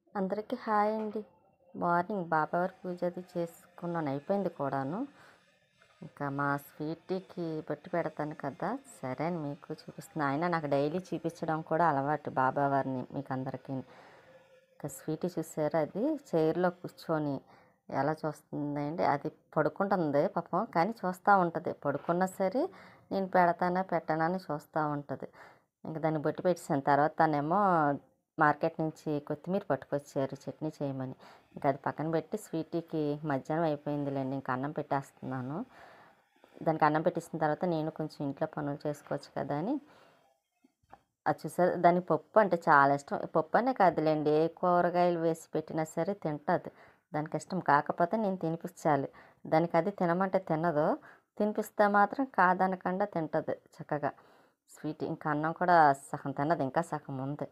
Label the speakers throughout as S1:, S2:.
S1: అందరికీ హాయ్ అండి మార్నింగ్ బాబావారి పూజ అది చేసుకున్నాను అయిపోయింది కూడాను ఇంకా మా స్వీటీకి బొట్టు పెడతాను కదా సరే అని మీకు చూపిస్తున్నా ఆయన నాకు డైలీ చూపించడం కూడా అలవాటు బాబావారిని మీకు అందరికీ ఇంకా స్వీటీ చూసారా అది చైర్లో కూర్చొని ఎలా చూస్తుందండి అది పడుకుంటుంది పాపం కానీ చూస్తూ ఉంటుంది పడుకున్నా సరే నేను పెడతానా పెట్టనా అని చూస్తూ ఉంటుంది ఇంకా దాన్ని బొట్టు పెట్టేసాను తర్వాత తనేమో మార్కెట్ నుంచి కొత్తిమీర పట్టుకొచ్చారు చట్నీ చేయమని ఇంకా అది పక్కన పెట్టి స్వీటీకి మధ్యాహ్నం అయిపోయిందిలేండి ఇంకా అన్నం పెట్టేస్తున్నాను దానికి అన్నం పెట్టేసిన తర్వాత నేను కొంచెం ఇంట్లో పనులు చేసుకోవచ్చు కదా అని అది చూసారు దానికి పప్పు అంటే చాలా ఇష్టం పప్పు అనే కాదులేండి ఏ కూరగాయలు వేసి పెట్టినా సరే తింటుంది దానికి ఇష్టం కాకపోతే నేను తినిపించాలి దానికి అది తినమంటే తినదు తినిపిస్తే మాత్రం కాదనకుండా తింటుంది చక్కగా స్వీట్ ఇంకా అన్నం కూడా సగం తినదు ఇంకా సగం ఉంది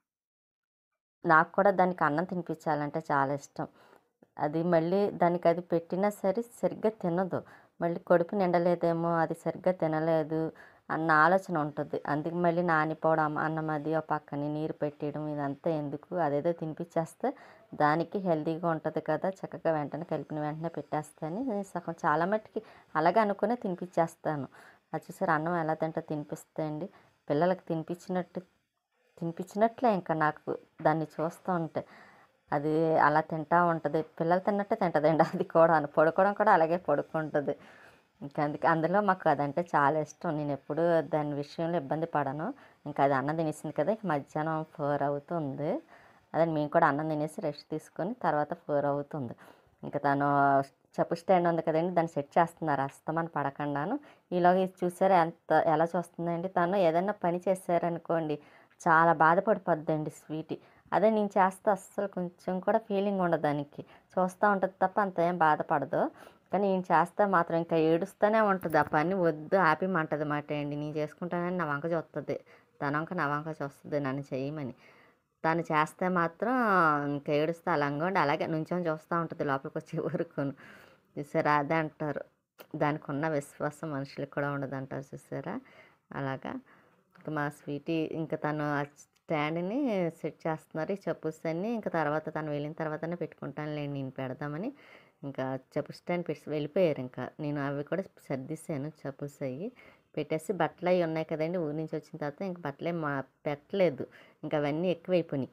S1: నాకు కూడా దానికి అన్నం తినిపించాలంటే చాలా ఇష్టం అది మళ్ళీ దానికి అది పెట్టినా సరే సరిగ్గా తినదు మళ్ళీ కడుపు నిండలేదేమో అది సరిగ్గా తినలేదు అన్న ఆలోచన ఉంటుంది అందుకు మళ్ళీ నానిపోవడం అన్నం అది ఆ పక్కని నీరు పెట్టేయడం ఇదంతా ఎందుకు అదేదో తినిపించేస్తే దానికి హెల్తీగా ఉంటుంది కదా చక్కగా వెంటనే కలిపిన వెంటనే పెట్టేస్తాను నేను సగం చాలా మట్టుకి అలాగే అనుకునే తినిపించేస్తాను అది చూసారు అన్నం ఎలా తింటా తినిపిస్తే అండి పిల్లలకి తినిపించినట్టు తినిపించినట్లే ఇంకా నాకు దాన్ని చూస్తూ ఉంటే అది అలా తింటా ఉంటుంది పిల్లలు తిన్నట్టే తింటుందండి అది కూడా పడుకోవడం కూడా అలాగే పడుకుంటుంది ఇంకా అందుకే అందులో మాకు అదంటే చాలా ఇష్టం నేను ఎప్పుడు దాని విషయంలో ఇబ్బంది పడను ఇంకా అది అన్నం తినేసింది కదా ఇక మధ్యాహ్నం ఫోర్ అవుతుంది అదే మేము కూడా అన్నం తినేసి రెస్ట్ తీసుకొని తర్వాత ఫోర్ అవుతుంది ఇంకా తను చెప్పు స్టాండ్ ఉంది కదండి దాన్ని సెట్ చేస్తున్నారు అస్తమని పడకుండాను ఈలోగా ఇది చూసారా ఎంత ఎలా చూస్తుందండి తను ఏదైనా పని చేశారనుకోండి చాలా బాధపడిపోద్దండి స్వీటీ అదే నేను చేస్తే అస్సలు కొంచెం కూడా ఫీలింగ్ ఉండదు దానికి చూస్తూ ఉంటుంది తప్ప అంత ఏం బాధపడదు కానీ నేను చేస్తే మాత్రం ఇంకా ఏడుస్తూనే ఉంటుంది ఆ పని వద్దు ఆపిమంటది మాట అండి నేను చేసుకుంటానని నా వంక చూస్తుంది తన వంక నా వంక చూస్తుంది నన్ను చేయమని తను చేస్తే మాత్రం ఇంకా ఏడుస్తే అలాగండి అలాగే నుంచొని చూస్తూ ఉంటుంది లోపలికి వచ్చే వరకును చూసారా అదే అంటారు దానికి ఉన్న విశ్వాసం మనుషులకు కూడా ఉండదు అంటారు చూసారా అలాగా ఇంకా మా స్వీటీ ఇంకా తను ఆ స్టాండ్ని సెట్ చేస్తున్నారు ఈ చెప్పుస్ అన్ని ఇంకా తర్వాత తను వెళ్ళిన తర్వాతనే పెట్టుకుంటానులేండి నేను పెడదామని ఇంకా చెప్పు స్టాండ్ పెట్టి వెళ్ళిపోయారు ఇంకా నేను అవి కూడా సర్దిశాను చెప్పుస్ అవి పెట్టేసి బట్టలు అవి ఉన్నాయి కదండి ఊరి నుంచి వచ్చిన తర్వాత ఇంక బట్టలు మా పెట్టలేదు ఇంకా అవన్నీ ఎక్కువైపోయినాయి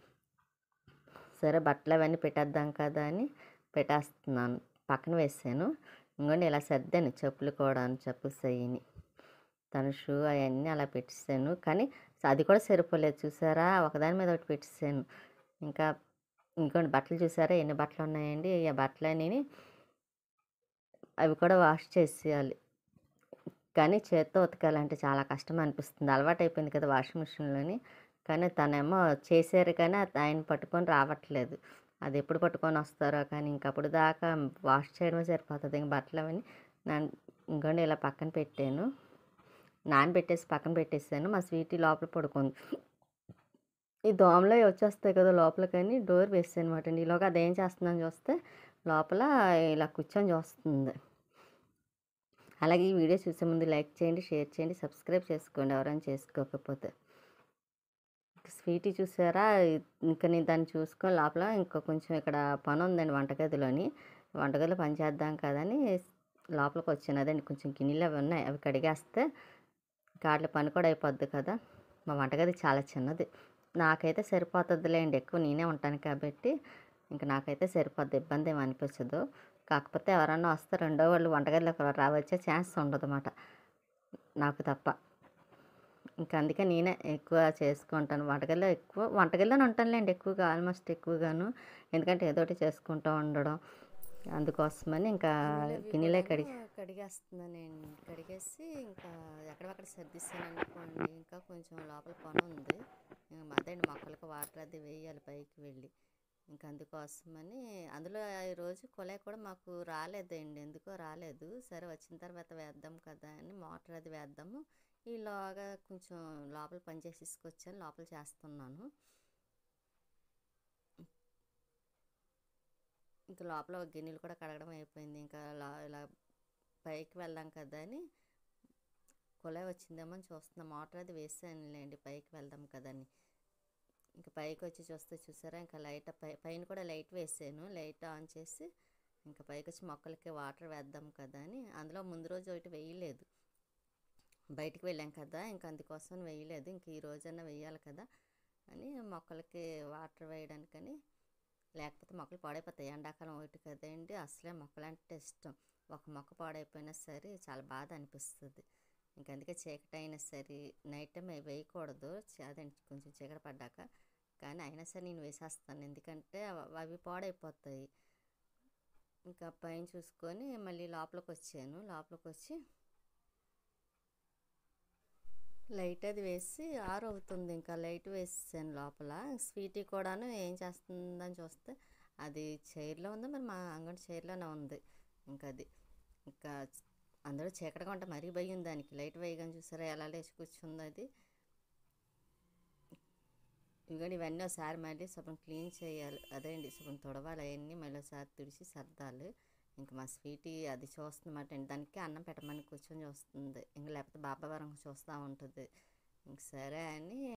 S1: సరే బట్టలు అవన్నీ పెట్టేద్దాం కదా అని పెట్టేస్తున్నాను పక్కన వేసాను ఇంకోండి ఇలా సర్దాను చెప్పులు కూడా చెప్పుస్ అయ్యి తన షూ అవన్నీ అలా పెట్టేసాను కానీ అది కూడా సరిపోలేదు చూసారా ఒకదాని మీద ఒకటి పెట్టేసాను ఇంకా ఇంకోటి బట్టలు చూసారా ఎన్ని బట్టలు ఉన్నాయండి ఆ బట్టలు అనేవి అవి కూడా వాష్ చేసేయాలి కానీ చేత్తో ఉతకాలంటే చాలా కష్టం అనిపిస్తుంది అలవాటు అయిపోయింది కదా వాషింగ్ మిషన్లోని కానీ తనేమో చేశారు కానీ ఆయన పట్టుకొని రావట్లేదు అది ఎప్పుడు పట్టుకొని వస్తారో కానీ ఇంకప్పుడు దాకా వాష్ చేయడమే సరిపోతుంది ఇంక బట్టలు అవన్నీ ఇంకోండి ఇలా పక్కన పెట్టాను నానబెట్టేసి పక్కన పెట్టేసాను మా స్వీటీ లోపల పడుకుంది ఈ దోమలో వచ్చేస్తాయి కదా లోపలికని డోర్ వేసాను అనమాట అండి ఈలోగా అదేం చేస్తుందని చూస్తే లోపల ఇలా కూర్చొని చూస్తుంది అలాగే ఈ వీడియో చూసే ముందు లైక్ చేయండి షేర్ చేయండి సబ్స్క్రైబ్ చేసుకోండి ఎవరైనా చేసుకోకపోతే స్వీటీ చూసారా ఇంకా నేను దాన్ని చూసుకొని లోపల ఇంకా కొంచెం ఇక్కడ పని ఉందండి వంటగదిలోని వంటగదిలో పని చేద్దాం కదని లోపలికి వచ్చాను అదండి కొంచెం గిన్నెలు అవి ఉన్నాయి అవి కడిగేస్తే కాట్ల పని కూడా అయిపోద్ది కదా మా వంటగది చాలా చిన్నది నాకైతే సరిపోతుందిలేండి ఎక్కువ నేనే ఉంటాను కాబట్టి ఇంకా నాకైతే సరిపోద్ది ఇబ్బంది ఏమి అనిపించదు కాకపోతే ఎవరన్నా వస్తే రెండో వాళ్ళు వంటగదిలోకి రావచ్చే ఛాన్స్ ఉండదు అన్నమాట నాకు తప్ప ఇంకా అందుకే నేనే ఎక్కువ చేసుకుంటాను వంటగదిలో ఎక్కువ వంటగదిలోనే ఉంటానులేండి ఎక్కువగా ఆల్మోస్ట్ ఎక్కువగాను ఎందుకంటే ఏదో ఒకటి చేసుకుంటూ ఉండడం అందుకోసమని ఇంకా గిన్నెలే కడిగి కడిగేస్తున్నానండి కడిగేసి ఇంకా ఎక్కడక్కడ సర్దిస్తాను అనుకోండి ఇంకా కొంచెం లోపల పని ఉంది అదండి మొక్కలకు వాటర్ అది వేయాలి పైకి వెళ్ళి ఇంకా అందుకోసమని అందులో ఈరోజు కొలాయి కూడా మాకు రాలేదండి ఎందుకో రాలేదు సరే వచ్చిన తర్వాత వేద్దాం కదా అని మోటార్ అది వేద్దాము ఈలోగా కొంచెం లోపల పని చేసి తీసుకొచ్చాను లోపల చేస్తున్నాను ఇంకా లోపల గిన్నెలు కూడా కడగడం అయిపోయింది ఇంకా ఇలా పైకి వెళ్దాం కదా అని కుళాయి వచ్చిందేమో అని చూస్తున్నా మోటార్ అది వేసానులేండి పైకి వెళ్దాం కదా అని ఇంకా పైకి వచ్చి చూస్తే చూసారా ఇంకా లైట్ పై పైన కూడా లైట్ వేసాను లైట్ ఆన్ చేసి ఇంకా పైకి వచ్చి మొక్కలకి వాటర్ వేద్దాం కదా అని అందులో ముందు రోజు ఒకటి వేయలేదు బయటికి వెళ్ళాం కదా ఇంకా అందుకోసం వేయలేదు ఇంక ఈ రోజన్నా వేయాలి కదా అని మొక్కలకి వాటర్ వేయడానికని లేకపోతే మొక్కలు పాడైపోతాయి ఎండాకాలం ఒకటి కదండి అసలే మొక్కలంటే ఇష్టం ఒక మొక్క పాడైపోయినా సరే చాలా బాధ అనిపిస్తుంది ఇంక అందుకే చీకటి అయినా సరే నైట్ టైం అవి వేయకూడదు అదే కొంచెం చీకటి పడ్డాక కానీ అయినా సరే నేను వేసేస్తాను ఎందుకంటే అవ- అవి పాడైపోతాయి ఇంకా పైన చూసుకొని మళ్ళీ లోపలికి వచ్చాను లోపలికి వచ్చి లైట్ అది వేసి ఆరు అవుతుంది ఇంకా లైట్ వేసాను లోపల స్వీటీ కూడాను ఏం చేస్తుందని చూస్తే అది చైర్లో ఉందో మరి మా అంగడి చైర్లోనే ఉంది ఇంకా అది ఇంకా అందరూ చీకటిగా ఉంటే మరీ భయం దానికి లైట్ వేయగానే చూసారా ఎలా లేచి కూర్చుంది అది ఇవన్నీ ఇవన్నీ ఒకసారి మళ్ళీ శుభ్రం క్లీన్ చేయాలి అదే అండి శుభ్రం తుడవాలి అవన్నీ మళ్ళీ ఒకసారి తుడిచి సర్దాలి ఇంకా మా స్వీటీ అది చూస్తుందన్నమాట అండి దానికి అన్నం పెట్టమని కూర్చొని చూస్తుంది ఇంకా లేకపోతే బాబా వరం చూస్తూ ఉంటుంది ఇంక సరే అని